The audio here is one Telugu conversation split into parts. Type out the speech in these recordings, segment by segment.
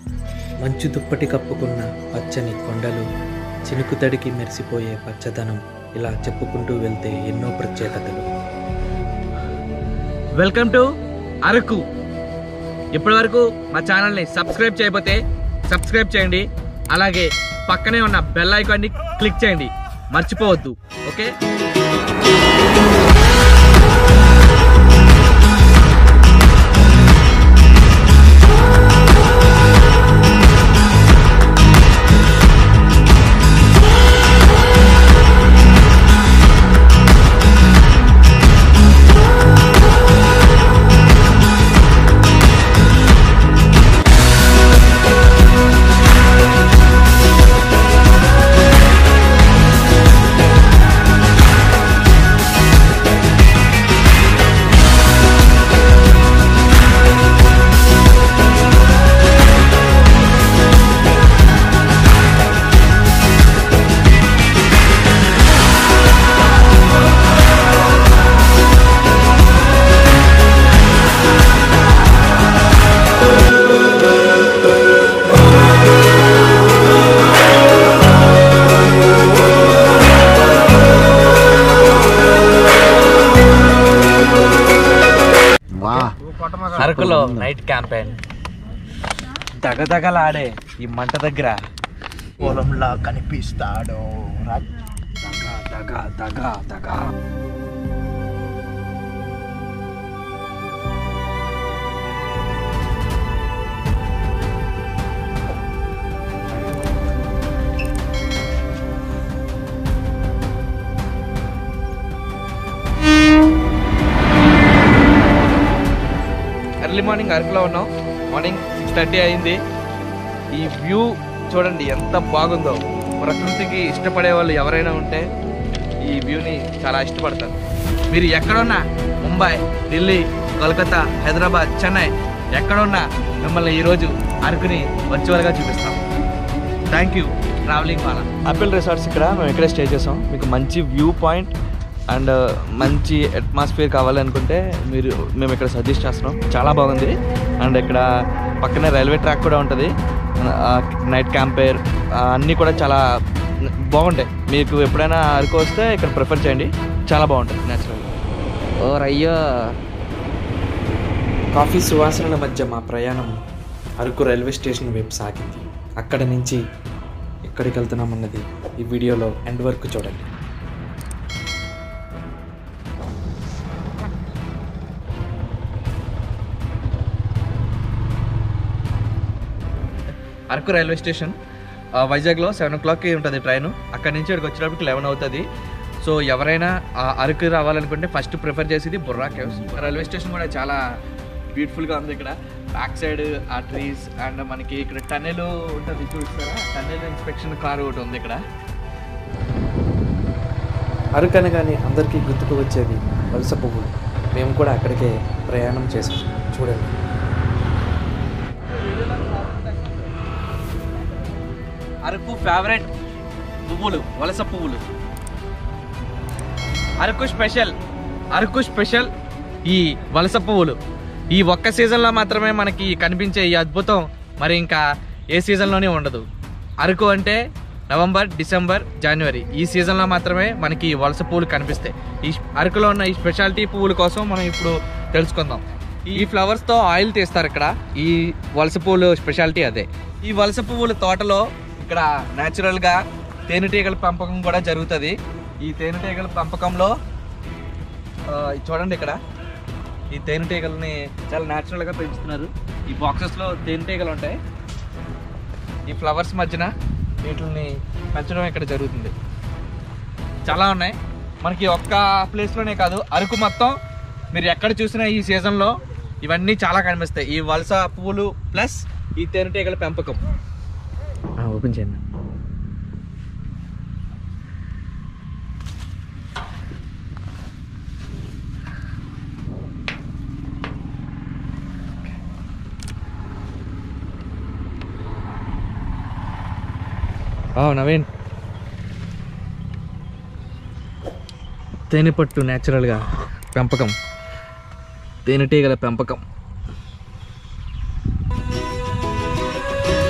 మంచు దుప్పటి కప్పుకున్న పచ్చని కొండలు చినుకు తడికి మెరిసిపోయే పచ్చదనం ఇలా చెప్పుకుంటూ వెళ్తే ఎన్నో ప్రత్యేకతలు వెల్కమ్ టు అరకు ఇప్పటి వరకు మా ఛానల్ని సబ్స్క్రైబ్ చేయకపోతే సబ్స్క్రైబ్ చేయండి అలాగే పక్కనే ఉన్న బెల్ ఐకాన్ని క్లిక్ చేయండి మర్చిపోవద్దు ఓకే అరకులో నైట్ క్యాంపెయిన్ దగదగలాడే ఈ మంట దగ్గర పొలంలా కనిపిస్తాడు దగా దగా దగా దగా ఎర్లీ మార్నింగ్ అరకులో ఉన్నాం మార్నింగ్ సిక్స్ థర్టీ అయింది ఈ వ్యూ చూడండి ఎంత బాగుందో ప్రకృతికి ఇష్టపడే వాళ్ళు ఎవరైనా ఉంటే ఈ వ్యూని చాలా ఇష్టపడతారు మీరు ఎక్కడున్నా ముంబై ఢిల్లీ కోల్కతా హైదరాబాద్ చెన్నై ఎక్కడున్నా మిమ్మల్ని ఈరోజు అరకుని వర్చువల్గా చూపిస్తాం థ్యాంక్ యూ ట్రావెలింగ్ వాళ్ళ ఆపిల్ రిసార్ట్స్ ఇక్కడ మేము ఇక్కడే స్టే చేసాం మీకు మంచి వ్యూ పాయింట్ అండ్ మంచి అట్మాస్ఫియర్ కావాలనుకుంటే మీరు మేము ఇక్కడ సజెస్ట్ చేస్తున్నాం చాలా బాగుంది అండ్ ఇక్కడ పక్కనే రైల్వే ట్రాక్ కూడా ఉంటుంది నైట్ క్యాంపేర్ అన్నీ కూడా చాలా బాగుంటాయి మీకు ఎప్పుడైనా అరకు వస్తే ఇక్కడ ప్రిఫర్ చేయండి చాలా బాగుంటుంది న్యాచురల్ ఓ రయ్యో కాఫీ సువాసనల మధ్య మా ప్రయాణం అరకు రైల్వే స్టేషన్ వైపు సాగింది అక్కడ నుంచి ఎక్కడికి వెళ్తున్నామన్నది ఈ వీడియోలో ఎండ్ వరకు చూడండి అరకు రైల్వే స్టేషన్ ఆ, వైజాగ్లో సెవెన్ ఓ క్లాక్కి ఉంటుంది ట్రైన్ అక్కడ నుంచి ఇక్కడికి వచ్చేటప్పటికి లెవెన్ అవుతుంది సో ఎవరైనా ఆ అరకు రావాలనుకుంటే ఫస్ట్ ప్రిఫర్ చేసేది బుర్రా కేవ్స్ రైల్వే స్టేషన్ కూడా చాలా బ్యూటిఫుల్గా ఉంది ఇక్కడ బ్యాక్ సైడ్ ఆ ట్రీస్ అండ్ మనకి ఇక్కడ టన్నెల్ ఉంటుంది చూస్తారా టన్నెల్ ఇన్స్పెక్షన్ కార్ ఒకటి ఉంది ఇక్కడ అరకు అనగానే అందరికీ గుర్తుకు వచ్చేది వలస పువ్వులు మేము కూడా అక్కడికే ప్రయాణం చేసాం చూడండి అరకు ఫేవరెట్ పువ్వులు వలస పువ్వులు అరకు స్పెషల్ అరకు స్పెషల్ ఈ వలస పువ్వులు ఈ ఒక్క సీజన్లో మాత్రమే మనకి కనిపించే ఈ అద్భుతం మరి ఇంకా ఏ సీజన్లోనే ఉండదు అరకు అంటే నవంబర్ డిసెంబర్ జనవరి ఈ సీజన్లో మాత్రమే మనకి ఈ వలస పువ్వులు కనిపిస్తాయి ఈ అరకులో ఉన్న ఈ స్పెషాలిటీ పువ్వుల కోసం మనం ఇప్పుడు తెలుసుకుందాం ఈ ఫ్లవర్స్తో ఆయిల్ తీస్తారు ఇక్కడ ఈ వలస పువ్వులు స్పెషాలిటీ అదే ఈ వలస పువ్వుల తోటలో ఇక్కడ న్యాచురల్గా తేనెటీగల పెంపకం కూడా జరుగుతుంది ఈ తేనెటీగల పెంపకంలో ఆ, ఇది చూడండి ఇక్కడ ఈ తేనెటీగల్ని చాలా న్యాచురల్గా పెంచుతున్నారు ఈ బాక్సెస్లో తేనెటీగలు ఉంటాయి ఈ ఫ్లవర్స్ మధ్యన వీటిని పెంచడం ఇక్కడ జరుగుతుంది చాలా ఉన్నాయి మనకి ఒక్క ప్లేస్లోనే కాదు అరకు మొత్తం మీరు ఎక్కడ చూసినా ఈ సీజన్లో ఇవన్నీ చాలా కనిపిస్తాయి ఈ వలస పువ్వులు ప్లస్ ఈ తేనెటీగల పెంపకం ఓపెన్ చేయండి నవీన్ తేనె పట్టు న్యాచురల్గా పెంపకం తేనెటీగల పెంపకం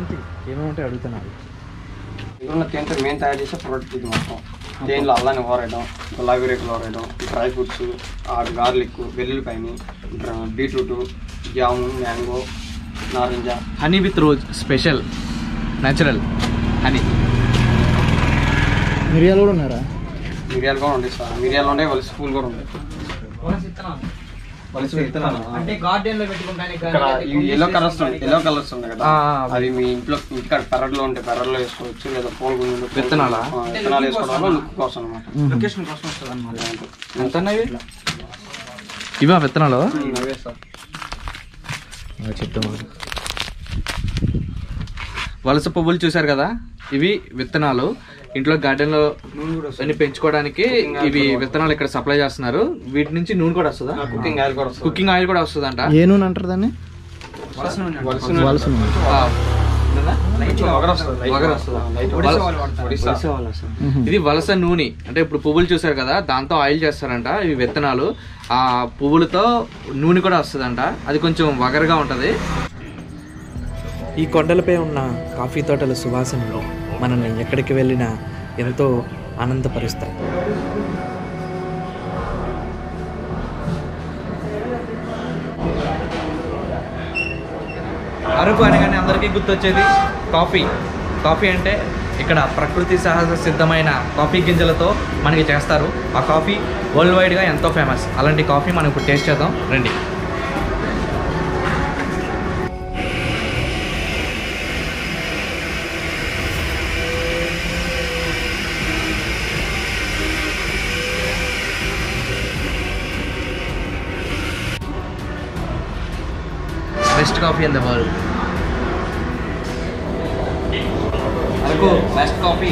ఏమేమంటే అడుగుతున్నాను ఇందులో తేనెతో మేము తయారు చేసే ప్రోడక్ట్ ఇది మొత్తం తేనెలో అల్లాన్ని ఓరేయడం గులాబీ రేకులు ఓరేయడం డ్రై ఫ్రూట్స్ ఆ గార్లిక్ వెల్లుల్లిపాయని బీట్రూట్ జాము మ్యాంగో నారింజ honey with rose special natural honey మిరియాలు కూడా ఉన్నారా మిరియాలు కూడా ఉంటాయి సార్ మిరియాలు ఉంటాయి వాళ్ళ స్పూన్ కూడా ఉంటాయి వలస విత్తనాలు. అంటే గార్డెన్ లో పెట్టుకుంటానికి ఇక్కడ ఎల్లో కలర్స్ ఉంటాయి ఎల్లో కలర్స్ ఉంటాయి కదా ఆ, ఆ, అది మీ ఇంట్లో ఇంటికాడ పెరట్లో ఉంటే పెరట్లో వేసుకోవచ్చు లేదా పూల గుండెలో విత్తనాలా? విత్తనాలు వేసుకోవడం వల్ల లుక్ కోసం అనమాట లొకేషన్ కోసం వస్తుంది అనమాట ఎంత ఇవా విత్తనాలు అవే సార్ చెప్తాం వలస పువ్వులు చూసారు కదా ఇవి విత్తనాలు ఇంట్లో గార్డెన్ లో అన్ని పెంచుకోవడానికి ఇవి విత్తనాలు ఇక్కడ సప్లై చేస్తున్నారు వీటి నుంచి నూనె కూడా వస్తుందా కుకింగ్ ఆయిల్ కూడా వస్తుంది కుకింగ్ ఆయిల్ కూడా వస్తుందంట ఏ నూనె అంటారు దాన్ని వలస వలస నూనె ఆ, ఉందా? వగరు వస్తుంది లైట్ వగరు వస్తుందా? లైట్ ఒడిశా ఒడిశా. ఇది వలస నూనె అంటే ఇప్పుడు పువ్వులు చూసారు కదా దాంతో ఆయిల్ చేస్తారంట ఇవి విత్తనాలు ఆ పువ్వులతో నూనె కూడా వస్తుందంట అది కొంచెం వగరగా ఉంటది ఈ కొండలపై ఉన్న కాఫీ తోటల సువాసనలు మనల్ని ఎక్కడికి వెళ్ళినా ఎంతో ఆనందపరుస్తాయి అరకు అనగానే అందరికీ గుర్తొచ్చేది కాఫీ కాఫీ అంటే ఇక్కడ ప్రకృతి సహజ సిద్ధమైన కాఫీ గింజలతో మనకి చేస్తారు ఆ కాఫీ వరల్డ్ వైడ్గా ఎంతో ఫేమస్ అలాంటి కాఫీ మనం ఇప్పుడు టేస్ట్ చేద్దాం రండి best coffee in the world Araku best coffee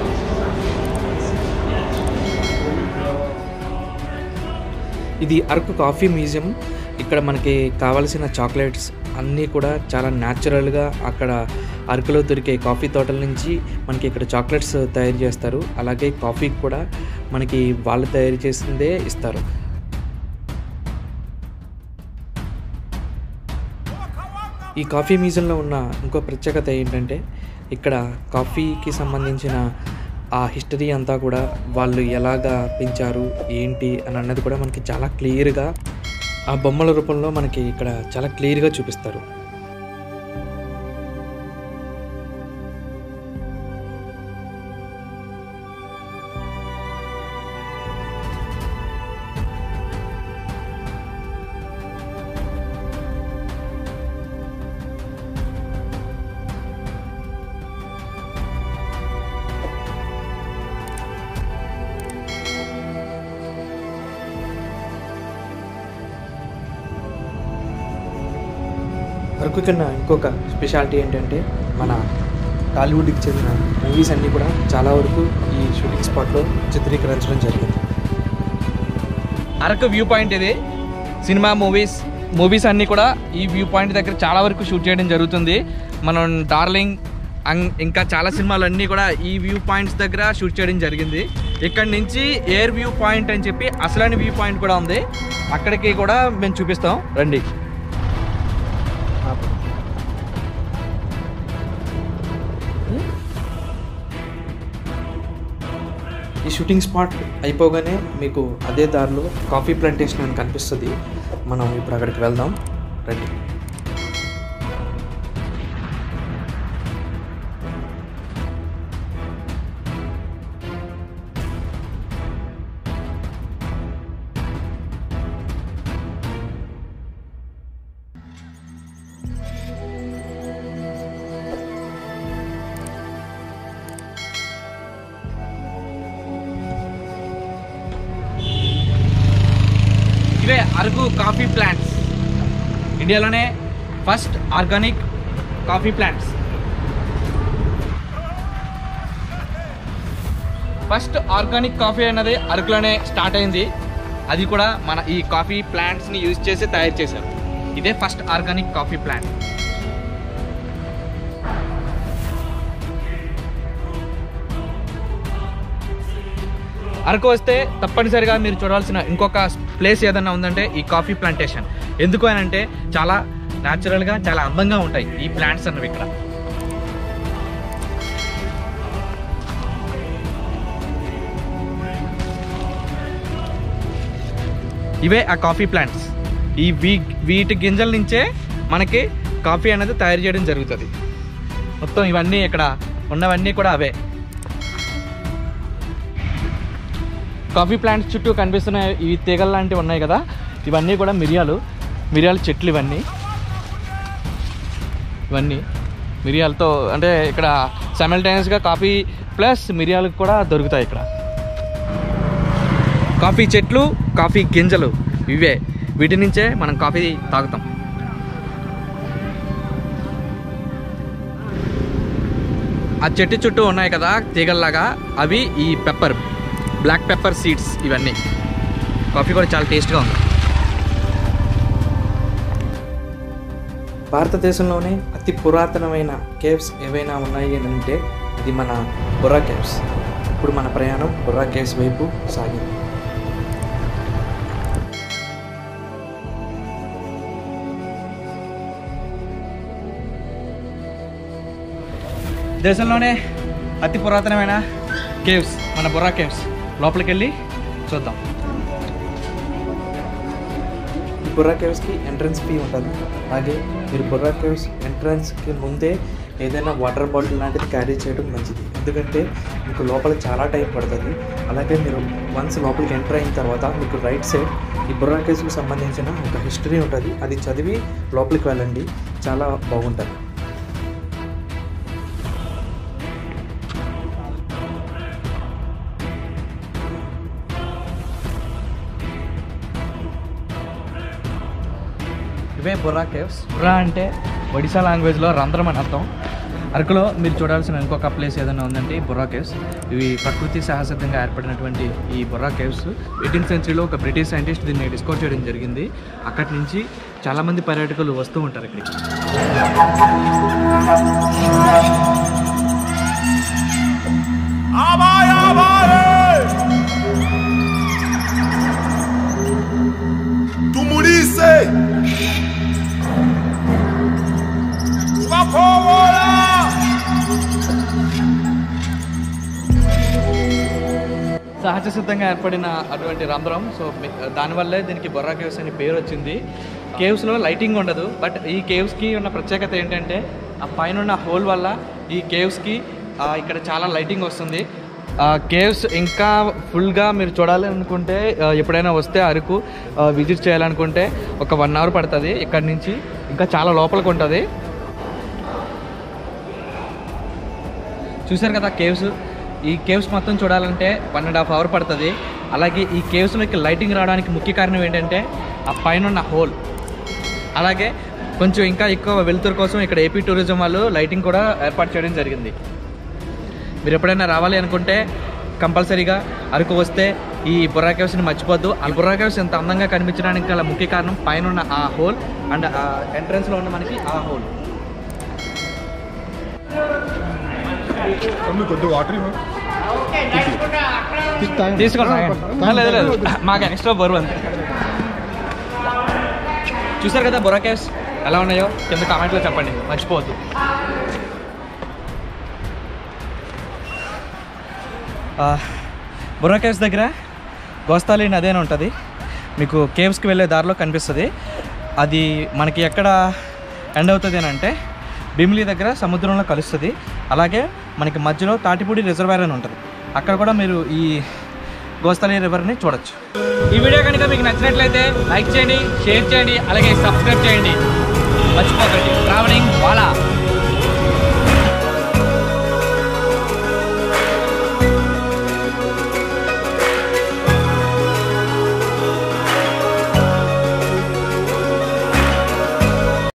ఇది అరకు కాఫీ మ్యూజియం ఇక్కడ మనకి కావలసిన చాక్లెట్స్ అన్నీ కూడా చాలా న్యాచురల్గా అక్కడ అరకులో దొరికే కాఫీ తోటల నుంచి మనకి ఇక్కడ చాక్లెట్స్ తయారు చేస్తారు అలాగే కాఫీ కూడా మనకి వాళ్ళు తయారు చేసిందే ఇస్తారు ఈ కాఫీ మ్యూజియంలో ఉన్న ఇంకో ప్రత్యేకత ఏంటంటే ఇక్కడ కాఫీకి సంబంధించిన ఆ హిస్టరీ అంతా కూడా వాళ్ళు ఎలాగా పెంచారు ఏంటి అని అన్నది కూడా మనకి చాలా క్లియర్గా ఆ బొమ్మల రూపంలో మనకి ఇక్కడ చాలా క్లియర్గా చూపిస్తారు అరకు కన్నా ఇంకొక స్పెషాలిటీ ఏంటంటే మన టాలీవుడ్కి చెందిన మూవీస్ అన్నీ కూడా చాలా వరకు ఈ షూటింగ్ స్పాట్లో చిత్రీకరించడం జరిగింది అరకు వ్యూ పాయింట్ ఇది సినిమా మూవీస్ మూవీస్ అన్నీ కూడా ఈ వ్యూ పాయింట్ దగ్గర చాలా వరకు షూట్ చేయడం జరుగుతుంది మనం డార్లింగ్ అం- ఇంకా చాలా సినిమాలు అన్నీ కూడా ఈ వ్యూ పాయింట్స్ దగ్గర షూట్ చేయడం జరిగింది ఇక్కడ నుంచి ఎయిర్ వ్యూ పాయింట్ అని చెప్పి అసలైన వ్యూ పాయింట్ కూడా ఉంది అక్కడికి కూడా మేము చూపిస్తాం రండి ఈ షూటింగ్ స్పాట్ అయిపోగానే మీకు అదే దారిలో కాఫీ ప్లాంటేషన్ అని కనిపిస్తుంది మనం ఇప్పుడు అక్కడికి వెళ్దాం రండి ఇవే అరకు కాఫీ ప్లాంట్స్ ఇండియాలోనే first organic coffee plants first organic coffee అనేది అరకులోనే స్టార్ట్ అయింది అది కూడా మన ఈ కాఫీ ప్లాంట్స్ని యూజ్ చేసి తయారు చేశారు ఇదే first organic coffee plant Araku వస్తే తప్పనిసరిగా మీరు చూడాల్సిన ఇంకొక ప్లేస్ ఏదన్నా ఉందంటే ఈ కాఫీ ప్లాంటేషన్ ఎందుకు అని అంటే చాలా న్యాచురల్గా చాలా అందంగా ఉంటాయి ఈ ప్లాంట్స్ అన్నవి ఇక్కడ ఇవే ఆ కాఫీ ప్లాంట్స్ ఈ వీ వీటి గింజల నుంచే మనకి కాఫీ అనేది తయారు చేయడం జరుగుతుంది మొత్తం ఇవన్నీ ఇక్కడ ఉన్నవన్నీ కూడా అవే కాఫీ ప్లాంట్స్ చుట్టూ కనిపిస్తున్న ఈ తీగలు లాంటివి ఉన్నాయి కదా ఇవన్నీ కూడా మిరియాలు మిరియాల చెట్లు ఇవన్నీ ఇవన్నీ మిరియాలతో అంటే ఇక్కడ సైమల్టేనియస్గా కాఫీ ప్లస్ మిరియాలకు కూడా దొరుకుతాయి ఇక్కడ కాఫీ చెట్లు కాఫీ గింజలు ఇవే వీటి నుంచే మనం కాఫీ తాగుతాం ఆ చెట్టు చుట్టూ ఉన్నాయి కదా తీగల్లాగా అవి ఈ పెప్పర్ బ్లాక్ పెప్పర్ సీడ్స్ ఇవన్నీ కాఫీ కూడా చాలా టేస్ట్గా ఉంది భారతదేశంలోనే అతి పురాతనమైన కేవ్స్ ఏవైనా ఉన్నాయి అని అంటే అది మన బొర్రా కేవ్స్ ఇప్పుడు మన ప్రయాణం బొర్రా కేవ్స్ వైపు సాగింది దేశంలోనే అతి పురాతనమైన కేవ్స్ మన బొర్రా కేవ్స్ లోపలికి వెళ్ళి చూద్దాం ఈ బొర్రా కేవ్స్కి ఎంట్రన్స్ ఫీ ఉంటుంది అలాగే మీరు బొర్రా కేవ్స్ ఎంట్రన్స్కి ముందే ఏదైనా వాటర్ బాటిల్ లాంటిది క్యారీ చేయడం మంచిది ఎందుకంటే మీకు లోపల చాలా టైం పడుతుంది అలాగే మీరు వన్స్ లోపలికి ఎంటర్ అయిన తర్వాత మీకు రైట్ సైడ్ ఈ బొర్రా కేవ్స్కి సంబంధించిన ఒక హిస్టరీ ఉంటుంది అది చదివి లోపలికి వెళ్ళండి చాలా బాగుంటుంది ఇవే బుర్రా కేవ్స్ బుర్రా అంటే ఒడిశా లాంగ్వేజ్లో రంధ్రం అని అర్థం అరకులో మీరు చూడాల్సిన ఇంకొక ప్లేస్ ఏదైనా ఉందంటే ఈ బుర్రా కేవ్స్ ఇవి ప్రకృతి సహసిద్ధంగా ఏర్పడినటువంటి ఈ బుర్రా కేవ్స్ ఎయిటీన్త్ సెంచరీలో ఒక బ్రిటిష్ సైంటిస్ట్ దీన్ని డిస్కవర్ చేయడం జరిగింది అక్కడి నుంచి చాలామంది పర్యాటకులు వస్తూ ఉంటారు ఇక్కడికి Tu morisse! Va fuori! సహజ సిద్ధంగా ఏర్పడిన అటువంటి రంధ్రం సో మీ- దానివల్లే దీనికి బొర్రా కేవ్స్ అని పేరు వచ్చింది కేవ్స్లో లైటింగ్ ఉండదు బట్ ఈ కేవ్స్కి ఉన్న ప్రత్యేకత ఏంటంటే ఆ పైన ఉన్న హోల్ వల్ల ఈ కేవ్స్కి ఆ, ఇక్కడ చాలా లైటింగ్ వస్తుంది ఆ కేవ్స్ ఇంకా ఫుల్గా మీరు చూడాలి అనుకుంటే ఆ, ఎప్పుడైనా వస్తే అరకు ఆ, విజిట్ చేయాలనుకుంటే ఒక వన్ అవర్ పడుతుంది ఇక్కడ నుంచి ఇంకా చాలా లోపలికి ఉంటుంది చూశారు కదా కేవ్స్ ఈ కేవ్స్ మొత్తం చూడాలంటే వన్ అండ్ హాఫ్ అవర్ పడుతుంది అలాగే ఈ కేవ్స్లోకి లైటింగ్ రావడానికి ముఖ్య కారణం ఏంటంటే ఆ పైన ఉన్న హోల్ అలాగే కొంచెం ఇంకా ఎక్కువ వెలుతురు కోసం ఇక్కడ ఏపీ టూరిజం వాళ్ళు లైటింగ్ కూడా ఏర్పాటు చేయడం జరిగింది మీరు ఎప్పుడైనా రావాలి అనుకుంటే కంపల్సరీగా అరకు వస్తే ఈ బుర్రా కేవ్స్ని మర్చిపోద్దు ఆ బుర్రా కేవ్స్ ఎంత అందంగా కనిపించడానికి గల ముఖ్య కారణం పైన ఉన్న ఆ హోల్ అండ్ ఆ ఎంట్రన్స్లో ఉన్న మనకి ఆ హోల్ కొద్ది వాటర్ తీసుకోండి ఆ, లేదు లేదు మాకు ఎక్స్ట్రా బరువు అంతే చూసారు కదా బొరా కేవ్స్ ఎలా ఉన్నాయో కింద కామెంట్లో చెప్పండి మర్చిపోవద్దు ఆ, బొర్రా కేవ్స్ దగ్గర గోస్తాలి నది అని ఉంటుంది మీకు కేవ్స్కి వెళ్ళే దారిలో కనిపిస్తుంది అది మనకి ఎక్కడ ఎండ్ అవుతుంది అని అంటే భీమిలి దగ్గర సముద్రంలో కలుస్తుంది అలాగే మనకి మధ్యలో తాటిపూడి రిజర్వాయర్ అని ఉంటుంది అక్కడ కూడా మీరు ఈ గోస్తాలి రివర్ని చూడొచ్చు ఈ వీడియో కనుక మీకు నచ్చినట్లయితే లైక్ చేయండి షేర్ చేయండి అలాగే సబ్స్క్రైబ్ చేయండి మర్చిపోకండి